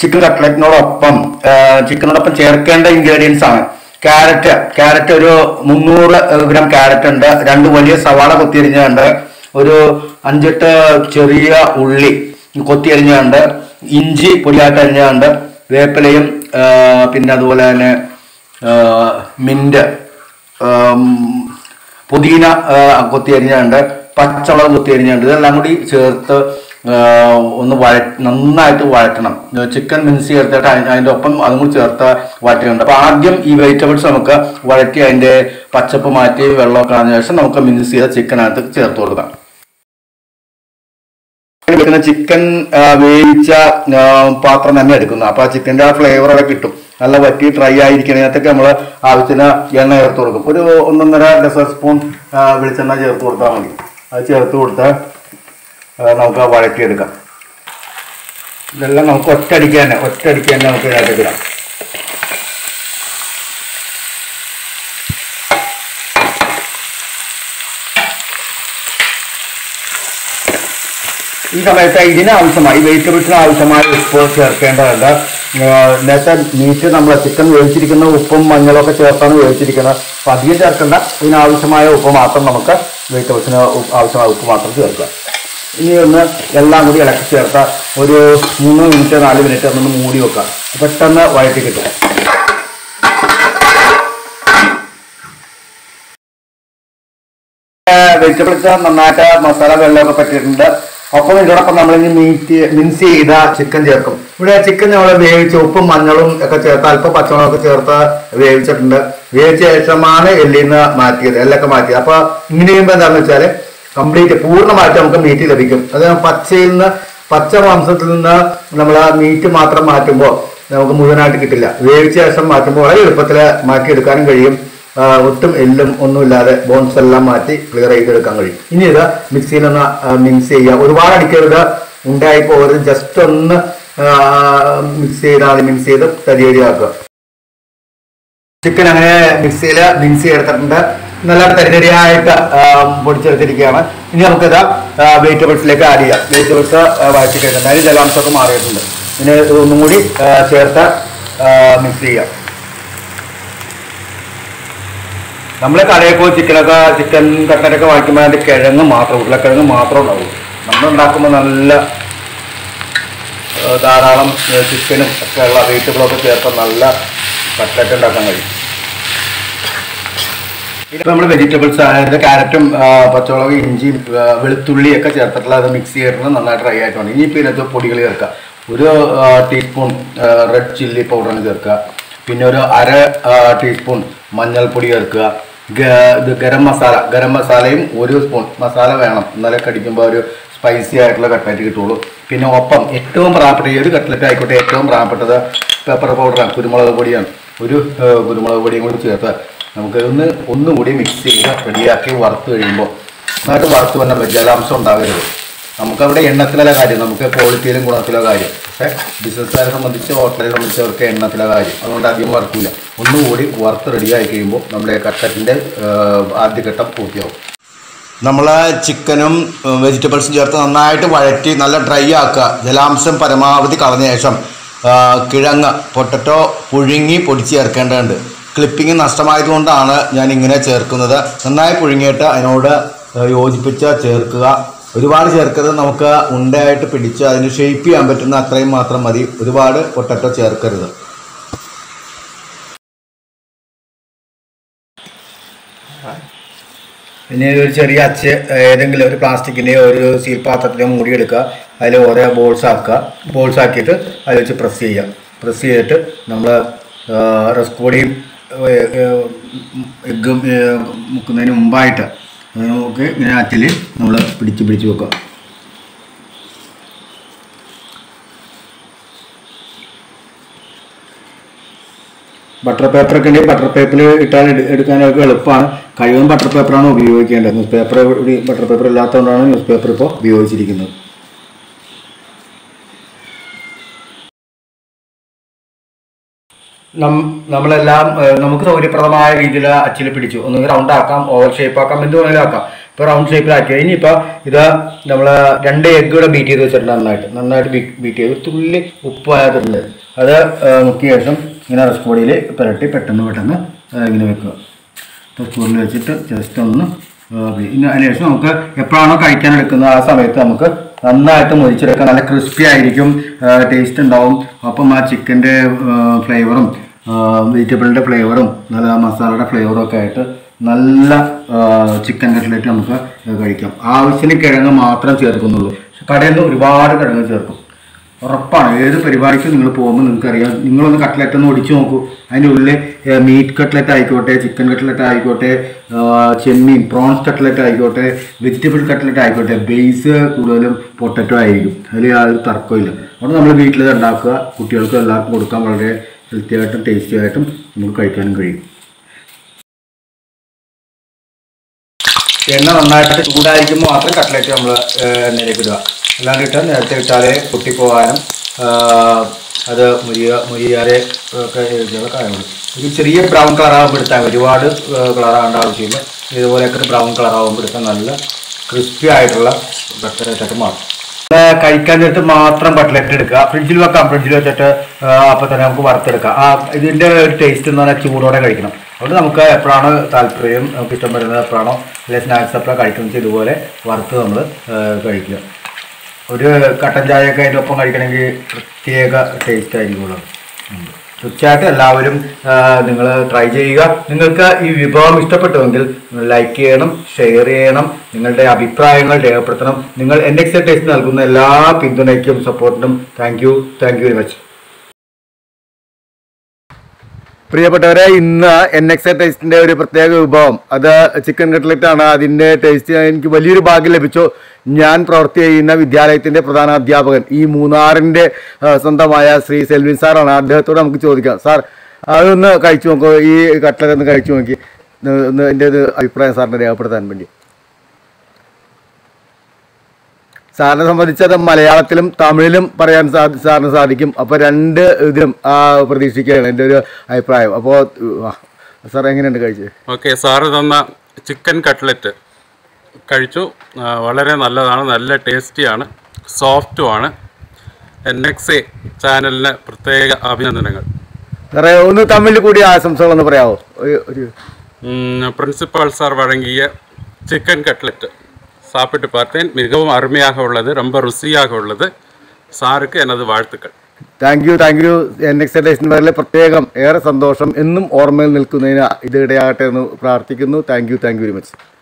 Chicken കട്ട്ലറ്റിനോടൊപ്പം ചിക്കനോടൊപ്പം ചേർക്കേണ്ട ingredients ആണ് carrot carrot ഒരു മുന്നൂറ് ഗ്രാം ക്യാരറ്റ് ഉണ്ട് രണ്ട് വലിയ സവാള കൊത്തിയരിഞ്ഞുണ്ട് ഒരു അഞ്ചെട്ട് ചെറിയ ഉള്ളി കൊത്തിയരിഞ്ഞുണ്ട് ഇഞ്ചി പൊടിയായിട്ട് അരിഞ്ഞുണ്ട് വേപ്പിലയും ആ, പിന്നെ അതുപോലെ തന്നെ ആ, മിന്റ് ആം, പുതിന ആ, കൊത്തിയരിഞ്ഞുണ്ട് പച്ചമുളക് കൊത്തിയരിഞ്ഞുണ്ട് ഇതെല്ലാം കൂടി ചേർത്ത് ആ, ഒന്ന് വഴ നന്നായിട്ട് വഴറ്റണം ചിക്കൻ മിൻസ് ചേർത്തിട്ട് അതി- അതിന്റെ ഒപ്പം അതും കൂടി ചേർത്ത് വഴറ്റുന്നുണ്ട് അപ്പൊ ആദ്യം ഈ വെജിറ്റബിൾസ് നമുക്ക് വഴറ്റി അതിന്റെ പച്ചപ്പ് മാറ്റി വെള്ളമൊക്കെ കളഞ്ഞ ശേഷം നമുക്ക് മിൻസ് ചെയ്ത ചിക്കനകത്ത് ചേർത്ത് കൊടുക്കാം എടുക്കുന്ന ചിക്കൻ വേവിച്ച ആ, പാത്രം തന്നെ എടുക്കുന്നു അപ്പൊ ആ ചിക്കന്റെ ആ ഫ്ലേവർ ഒക്കെ കിട്ടും നല്ല വറ്റി ഡ്രൈ ആയിരിക്കുന്നതിനകത്തൊക്കെ നമ്മൾ ആവശ്യത്തിന് എണ്ണ ചേർത്ത് കൊടുക്കും ഒരു ഒന്നൊന്നര ഡസർ സ്പൂൺ ആ, വെളിച്ചെണ്ണ ചേർത്ത് കൊടുത്താൽ മതി അത് ചേർത്ത് കൊടുത്ത് ആ, നമുക്ക് ആ വഴറ്റിയെടുക്കാം ഇതെല്ലാം നമുക്ക് ഒറ്റയടിക്ക് തന്നെ ഒറ്റയടിക്ക് തന്നെ നമുക്ക് ഇതിനകത്ത് ഇടാം ഈ സമയത്ത് ഇതിന് ആവശ്യമായി വെജിറ്റബിൾസിന് ആവശ്യമായ ഉപ്പ് ചേർക്കേണ്ടതുണ്ട് ഏഹ് നേരത്തെ മീറ്റ് നമ്മൾ ചിക്കൻ വേവിച്ചിരിക്കുന്ന ഉപ്പും മഞ്ഞളും ഒക്കെ ചേർത്താണ് വേവിച്ചിരിക്കുന്നത് അപ്പം അധികം ചേർക്കേണ്ട ഇതിനാവശ്യമായ ഉപ്പ് മാത്രം നമുക്ക് വെജിറ്റബിൾസിന് ഉപ്പ് ആവശ്യമായ ഉപ്പ് മാത്രം ചേർക്കുക ഇനി ഒന്ന് എല്ലാം കൂടി ഇളക്കി ചേർത്ത ഒരു മൂന്ന് മിനിറ്റ് നാല് മിനിറ്റ് ഒന്ന് മൂടി വെക്കാം പെട്ടെന്ന് വഴറ്റി കിട്ടും വെജിറ്റബിൾസ് നന്നായിട്ട് മസാല വെള്ളമൊക്കെ പറ്റിയിട്ടുണ്ട് ഒപ്പം ഇതിനോടൊപ്പം നമ്മൾ ഇനി മീറ്റ് മിൻസ് ചെയ്ത ചിക്കൻ ചേർക്കും ഇവിടെ ചിക്കൻ നമ്മൾ വേവിച്ച് ഉപ്പും മഞ്ഞളും ഒക്കെ ചേർത്ത് അല്പം പച്ചമുളകൊക്കെ ചേർത്ത് വേവിച്ചിട്ടുണ്ട് വേവിച്ച ശേഷമാണ് എല്ലിൽ നിന്ന് മാറ്റിയത് എല്ലൊക്കെ മാറ്റിയത് അപ്പൊ ഇങ്ങനെ ചെയ്യുമ്പോൾ എന്താണെന്ന് വെച്ചാൽ കംപ്ലീറ്റ് പൂർണ്ണമായിട്ട് നമുക്ക് മീറ്റ് ലഭിക്കും അത് പച്ചയിൽ നിന്ന് പച്ച മാംസത്തിൽ നിന്ന് നമ്മൾ ആ മീറ്റ് മാത്രം മാറ്റുമ്പോൾ നമുക്ക് മുഴുവനായിട്ട് കിട്ടില്ല വേവിച്ച ശേഷം മാറ്റുമ്പോൾ വളരെ എളുപ്പത്തിൽ മാറ്റിയെടുക്കാനും കഴിയും ആ, ഒട്ടും എല്ലും ഒന്നുമില്ലാതെ ബോൺസ് എല്ലാം മാറ്റി ക്ലിയർ ചെയ്തെടുക്കാൻ കഴിയും ഇനി ഇത് മിക്സിയിൽ ഒന്ന് മിക്സ് ചെയ്യുക ഒരുപാട് അടിക്കരുത് ഉണ്ടായി പോകരുത് ജസ്റ്റ് ഒന്ന് മിക്സ് ചെയ്താൽ മിക്സ് ചെയ്ത് തരിയരിയാക്കുക ചിക്കൻ അങ്ങനെ മിക്സിയിൽ മിക്സ് ചെയ്തെടുത്തിട്ടുണ്ട് നല്ല തരിതരിയായിട്ട് പൊടിച്ചെടുത്തിരിക്കുകയാണ് ഇനി നമുക്കിത് വെജിറ്റബിൾസിലേക്ക് ആഡ് ചെയ്യാം വെജിറ്റബിൾസ് വഴറ്റി കഴിഞ്ഞാൽ അതിന് ജലാംശമൊക്കെ മാറിയിട്ടുണ്ട് ഇനി ഇത് ഒന്നും കൂടി ആ, ചേർത്ത് മിക്സ് ചെയ്യാം നമ്മൾ കടയിൽ പോയി ചിക്കനൊക്കെ ചിക്കൻ കട്ടനൊക്കെ വാങ്ങിക്കുമ്പോൾ അതിൻ്റെ കിഴങ്ങ് മാത്രം ഉരുളക്കിഴങ്ങ് മാത്രം ഉണ്ടാവും നമ്മൾ ഉണ്ടാക്കുമ്പോൾ നല്ല ആ, ധാരാളം ആ, ചിക്കനും ഒക്കെ ഉള്ള വെജിറ്റബിളൊക്കെ ചേർത്ത് നല്ല കട്ട്ലറ്റ് ഉണ്ടാക്കാൻ കഴിയും ഇപ്പം നമ്മൾ വെജിറ്റബിൾസ് അതായത് ക്യാരറ്റും ആ, പച്ചമുളക് ഇഞ്ചിയും ആ, വെളുത്തുള്ളിയും ഒക്കെ ചേർത്തിട്ടുള്ള അത് മിക്സ് ചെയ്തിട്ട് നന്നായിട്ട് ഡ്രൈ ആയിട്ടുണ്ട് ഇനിയിപ്പോൾ ഇതിനകത്ത് പൊടികൾ ചേർക്കുക ഒരു ആ, ടീസ്പൂൺ ആ, റെഡ് ചില്ലി പൗഡറിന് ചേർക്കുക പിന്നെ ഒരു അര ആ, ടീസ്പൂൺ മഞ്ഞൾപ്പൊടി ചേർക്കുക ഗ- ഇത് ഗരം മസാല ഗരം മസാലയും ഒരു സ്പൂൺ മസാല വേണം എന്നാലേ കടിക്കുമ്പോൾ ഒരു സ്പൈസി ആയിട്ടുള്ള കട്ട്ലറ്റ് കിട്ടുള്ളൂ പിന്നെ ഒപ്പം ഏറ്റവും പ്രായപ്പെട്ട ഏത് കട്ട്ലറ്റ് ആയിക്കോട്ടെ ഏറ്റവും പ്രായപ്പെട്ടത് പെപ്പർ പൗഡറാണ് കുരുമുളക് പൊടിയാണ് ഒരു ആ, കുരുമുളക് പൊടിയും കൂടി ചേർത്ത് നമുക്ക് ഒന്ന് ഒന്നുകൂടി മിക്സ് ചെയ്ത് റെഡിയാക്കി വറുത്ത് കഴിയുമ്പോൾ നന്നായിട്ട് വറുത്ത് വന്ന ജലാംശം ഉണ്ടാകരുത് നമുക്കവിടെ എണ്ണത്തിലല്ല കാര്യം നമുക്ക് ക്വാളിറ്റിയിലും ഗുണത്തിലോ കാര്യം പക്ഷേ ബിസിനസ്സുകാരെ സംബന്ധിച്ച് ഹോട്ടലിനെ സംബന്ധിച്ചവർക്ക് എണ്ണത്തിലെ കാര്യം അതുകൊണ്ട് അധികം വറുക്കില്ല ഒന്നുകൂടി വറുത്ത് റെഡിയായി കഴിയുമ്പോൾ നമ്മുടെ കട്ടറ്റിൻ്റെ ആദ്യഘട്ടം പൂർത്തിയാവും നമ്മൾ ചിക്കനും വെജിറ്റബിൾസും ചേർത്ത് നന്നായിട്ട് വഴറ്റി നല്ല ഡ്രൈ ആക്കുക ജലാംശം പരമാവധി കളഞ്ഞ ശേഷം ആ, കിഴങ്ങ് പൊട്ടറ്റോ പുഴുങ്ങി പൊടിച്ച് ചേർക്കേണ്ടതുണ്ട് ക്ലിപ്പിംഗ് നഷ്ടമായതുകൊണ്ടാണ് ഞാൻ ഇങ്ങനെ ചേർക്കുന്നത് നന്നായി പുഴുങ്ങിയിട്ട് അതിനോട് ആ, യോജിപ്പിച്ച് ചേർക്കുക ഒരുപാട് ചേർക്കരുത് നമുക്ക് ഉണ്ടയായിട്ട് പിടിച്ച് അതിന് ഷേപ്പ് ചെയ്യാൻ പറ്റുന്ന അത്രയും മാത്രം മതി ഒരുപാട് പൊട്ടറ്റോ ചേർക്കരുത് പിന്നെ ഒരു ചെറിയ അച്ച് ഏതെങ്കിലും ഒരു പ്ലാസ്റ്റിക്കിൻ്റെയോ ഒരു സീൽ പാത്രത്തിൻ്റെയോ മൂടിയെടുക്കുക അതിൽ ഓരോ ബോൾസ് ആക്കുക ബോൾസ് ആക്കിയിട്ട് അതിൽ വെച്ച് പ്രസ് ചെയ്യുക പ്രസ് ചെയ്തിട്ട് നമ്മൾ റസ്ക് പൊടിയും എഗ്ഗും മുക്കുന്നതിന് മുമ്പായിട്ട് നമുക്ക് ഇങ്ങനെ അച്ചിൽ നമ്മൾ പിടിച്ച് പിടിച്ച് വെക്കുക ബട്ടർ പേപ്പറൊക്കെ ഉണ്ടെങ്കിൽ ബട്ടർ പേപ്പറിൽ ഇട്ടാൽ എടു- എടുക്കാനൊക്കെ എളുപ്പമാണ് കഴിവതും ബട്ടർ പേപ്പറാണ് ഉപയോഗിക്കേണ്ടത് ന്യൂസ് പേപ്പർ ബട്ടർ പേപ്പർ ഇല്ലാത്തതുകൊണ്ടാണ് ന്യൂസ് പേപ്പർ ഇപ്പോൾ ഉപയോഗിച്ചിരിക്കുന്നത് നം- നമ്മളെല്ലാം ഏഹ്, നമുക്ക് സൗകര്യപ്രദമായ രീതിയിൽ അച്ചിൽ പിടിച്ചു ഒന്നുകിൽ റൗണ്ട് ആക്കാം ഓവൽ ഷേപ്പ് ആക്കാം എന്ത് വേണമെങ്കിലും ആക്കാം ഇപ്പോൾ റൗണ്ട് ഷേപ്പിലാക്കി ഇനിയിപ്പോൾ ഇത് നമ്മൾ രണ്ട് എഗ്ഗ് കൂടെ ബീറ്റ് ചെയ്ത് വെച്ചിട്ടുണ്ട് നന്നായിട്ട് നന്നായിട്ട് ബീറ്റ് ചെയ്ത് തുള്ളി ഉപ്പായതുണ്ട് അത് ആ, മുക്കിയ ശേഷം ഇങ്ങനെ റസ്ക് പൊടിയിൽ പുരട്ടി പെട്ടെന്ന് പെട്ടെന്ന് ആ, ഇങ്ങനെ വെക്കുക സ്പൂണിൽ വെച്ചിട്ട് ജസ്റ്റ് ഒന്ന് ആ, ഇനി അതിനുശേഷം നമുക്ക് എപ്പോഴാണോ കഴിക്കാൻ എടുക്കുന്നത് ആ സമയത്ത് നമുക്ക് നന്നായിട്ട് മുരിച്ചെടുക്കാം നല്ല ക്രിസ്പി ആയിരിക്കും ടേസ്റ്റ് ഉണ്ടാവും അപ്പം ആ ചിക്കൻ്റെ ഫ്ലേവറും വെജിറ്റബിളിൻ്റെ ഫ്ലേവറും നല്ല മസാലയുടെ ഫ്ലേവറും ഒക്കെ ആയിട്ട് നല്ല ചിക്കൻ കട്ട്ലറ്റ് നമുക്ക് കഴിക്കാം ആവശ്യത്തിന് കിഴങ്ങ് മാത്രം ചേർക്കുന്നുള്ളൂ പക്ഷെ കടയിൽ നിന്ന് ഒരുപാട് കിഴങ്ങ് ചേർക്കും ഉറപ്പാണ് ഏത് പരിപാടിക്കും നിങ്ങൾ പോകുമ്പോൾ നിങ്ങൾക്ക് അറിയാം നിങ്ങളൊന്ന് കട്ട്ലറ്റ് ഒന്ന് ഒടിച്ചു നോക്കൂ അതിൻ്റെ ഉള്ളിൽ മീറ്റ് കട്ട്ലറ്റ് ആയിക്കോട്ടെ ചിക്കൻ കട്ട്ലറ്റ് ആയിക്കോട്ടെ ആ, ചെമ്മീൻ പ്രോൺസ് കട്ട്ലറ്റ് ആയിക്കോട്ടെ വെജിറ്റബിൾ കട്ട്ലറ്റ് ആയിക്കോട്ടെ ബേസ് കൂടുതലും പൊട്ടറ്റോ ആയിരിക്കും അതിൽ യാതൊരു തർക്കമില്ല അതുകൊണ്ട് നമ്മൾ വീട്ടിൽ ഉണ്ടാക്കുക കുട്ടികൾക്ക് എല്ലാവർക്കും കൊടുക്കാൻ വളരെ ഹെൽത്തി ആയിട്ടും ടേസ്റ്റി ആയിട്ടും നമുക്ക് കഴിക്കാനും കഴിയും എണ്ണ നന്നായിട്ട് ചൂടായിരിക്കുമ്പോൾ മാത്രം കട്ട്ലറ്റ് നമ്മൾ എണ്ണയിലേക്ക് ഇടുക അല്ലാണ്ട് ഇട്ടാൽ നേരത്തെ ഇട്ടാലേ പൊട്ടിപ്പോകാനും ആ, അത് മുരിയ മുരിയാതെ ഒക്കെ ഇതൊക്കെ കാര്യമുള്ളൂ ഒരു ചെറിയ ബ്രൗൺ കളറാകുമ്പോൾ എടുത്താൽ മതി. ഒരുപാട് കളറാകേണ്ട ആവശ്യമില്ല ഇതുപോലെയൊക്കെ ബ്രൗൺ കളറാകുമ്പോൾ എടുത്താൽ നല്ല ക്രിസ്പി ആയിട്ടുള്ള കട്ട്ലറ്റായിട്ട് മാറും ആ, കഴിക്കാൻ നേരത്ത് മാത്രം കട്ട്ലറ്റ് എടുക്കുക ഫ്രിഡ്ജിൽ വെക്കാം ഫ്രിഡ്ജിൽ വെച്ചിട്ട് ആ, അപ്പോൾ തന്നെ നമുക്ക് വറുത്തെടുക്കാം ആ ഇതിൻ്റെ ഒരു ടേസ്റ്റ് എന്ന് പറഞ്ഞാൽ ചൂടോടെ കഴിക്കണം അതുകൊണ്ട് നമുക്ക് എപ്പോഴാണ് താല്പര്യം നമുക്ക് ഇഷ്ടം വരുന്നത് എപ്പോഴാണോ അല്ലെങ്കിൽ സ്നാക്സ് എപ്പോഴാണ് കഴിക്കുന്നത് ഇതുപോലെ വറുത്ത് നമ്മൾ കഴിക്കുക ഒരു കട്ടൻ ചായയൊക്കെ അതിൻ്റെ ഒപ്പം കഴിക്കണമെങ്കിൽ പ്രത്യേക ടേസ്റ്റ് ആയിരിക്കുമല്ലോ ഉം. തീർച്ചയായിട്ടും എല്ലാവരും നിങ്ങൾ ട്രൈ ചെയ്യുക നിങ്ങൾക്ക് ഈ വിഭവം ഇഷ്ടപ്പെട്ടുവെങ്കിൽ ലൈക്ക് ചെയ്യണം ഷെയർ ചെയ്യണം നിങ്ങളുടെ അഭിപ്രായങ്ങൾ രേഖപ്പെടുത്തണം നിങ്ങൾ എൻ എക്സ് ടേസ്റ്റ് നൽകുന്ന എല്ലാ പിന്തുണയ്ക്കും സപ്പോർട്ടിനും thank you thank you very much പ്രിയപ്പെട്ടവരെ ഇന്ന് എൻ എക്സ് ടേസ്റ്റിന്റെ ഒരു പ്രത്യേക വിഭവം അത് ചിക്കൻ കട്ട്ലറ്റ് ആണ് അതിന്റെ ടേസ്റ്റ് എനിക്ക് വലിയൊരു ഭാഗ്യം ലഭിച്ചു ഞാൻ പ്രവൃത്തി ചെയ്യുന്ന വിദ്യാലയത്തിന്റെ പ്രധാന അധ്യാപകൻ ഈ മൂന്നാറിന്റെ ആ, സ്വന്തമായ ശ്രീ സെൽവിൻ സാറാണ് അദ്ദേഹത്തോട് നമുക്ക് ചോദിക്കാം സാർ അതൊന്ന് കഴിച്ചു നോക്കൂ ഈ കട്ട്ലറ്റ് ഒന്ന് കഴിച്ചു നോക്കി ഒന്ന് ഒന്ന് എൻ്റെ ഒരു അഭിപ്രായം സാറിനെ രേഖപ്പെടുത്താൻ വേണ്ടി സാറിനെ സംബന്ധിച്ച് അത് മലയാളത്തിലും തമിഴിലും പറയാൻ സാ- സാറിന് സാധിക്കും അപ്പോൾ രണ്ട് ഇതിലും ആ, പ്രതീക്ഷിക്കുകയാണ് എൻ്റെ ഒരു അഭിപ്രായം അപ്പോൾ സാർ എങ്ങനെയുണ്ട് കഴിച്ചത് ഓക്കെ സാറ് തന്ന ചിക്കൻ കട്ട്ലറ്റ് കഴിച്ചു ആ, വളരെ നല്ലതാണ് നല്ല ടേസ്റ്റിയാണ് സോഫ്റ്റുമാണ് എൻ എക്സ് എ ചാനലിന് പ്രത്യേക അഭിനന്ദനങ്ങൾ സാറേ ഒന്ന് തമിഴിൽ കൂടി ആശംസകളൊന്ന് പറയാമോ ഒരു ഒരു ம், பிரின்சிபால் சார் வழங்கிய சிக்கன் கட்லெட் சாப்பிட்டு பார்த்தேன் மிகவும் அருமையாக உள்ளது ரொம்ப ருசியாக உள்ளது സാർക്ക് எனது வாழ்த்துக்கள் thank you thank you N X സ്റ്റേഷനിലെ പ്രത്യേകം ഏറെ സന്തോഷം എന്നും ഓർമ്മയിൽ നിൽക്കുന്നതിന് ഇത് ഇടയാകട്ടെ എന്ന് പ്രാർത്ഥിക്കുന്നു thank you thank you very much